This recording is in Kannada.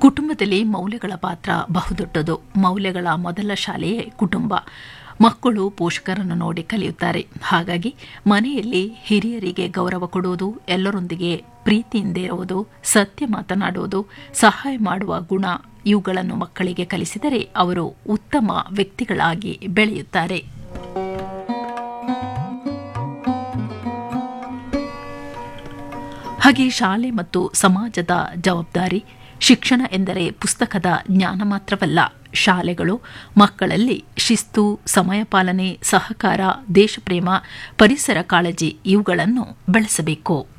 ಕುಟುಂಬದಲ್ಲಿ ಮೌಲ್ಯಗಳ ಪಾತ್ರ ಬಹುದೊಡ್ಡದು ಮೌಲ್ಯಗಳ ಮೊದಲ ಶಾಲೆಯೇ ಕುಟುಂಬ ಮಕ್ಕಳು ಪೋಷಕರನ್ನು ನೋಡಿ ಕಲಿಯುತ್ತಾರೆ ಹಾಗಾಗಿ ಮನೆಯಲ್ಲಿ ಹಿರಿಯರಿಗೆ ಗೌರವ ಕೊಡುವುದು ಎಲ್ಲರೊಂದಿಗೆ ಪ್ರೀತಿಯಿಂದ ಇರುವುದು ಸತ್ಯ ಮಾತನಾಡುವುದು ಸಹಾಯ ಮಾಡುವ ಗುಣ ಇವುಗಳನ್ನು ಮಕ್ಕಳಿಗೆ ಕಲಿಸಿದರೆ ಅವರು ಉತ್ತಮ ವ್ಯಕ್ತಿಗಳಾಗಿ ಬೆಳೆಯುತ್ತಾರೆ ಹಾಗೆ ಶಾಲೆ ಮತ್ತು ಸಮಾಜದ ಜವಾಬ್ದಾರಿ ಶಿಕ್ಷಣ ಎಂದರೆ ಪುಸ್ತಕದ ಜ್ಞಾನ ಮಾತ್ರವಲ್ಲ ಶಾಲೆಗಳು ಮಕ್ಕಳಲ್ಲಿ ಶಿಸ್ತು ಸಮಯ ಪಾಲನೆ ಸಹಕಾರ ದೇಶಪ್ರೇಮ ಪರಿಸರ ಕಾಳಜಿ ಇವುಗಳನ್ನು ಬೆಳೆಸಬೇಕು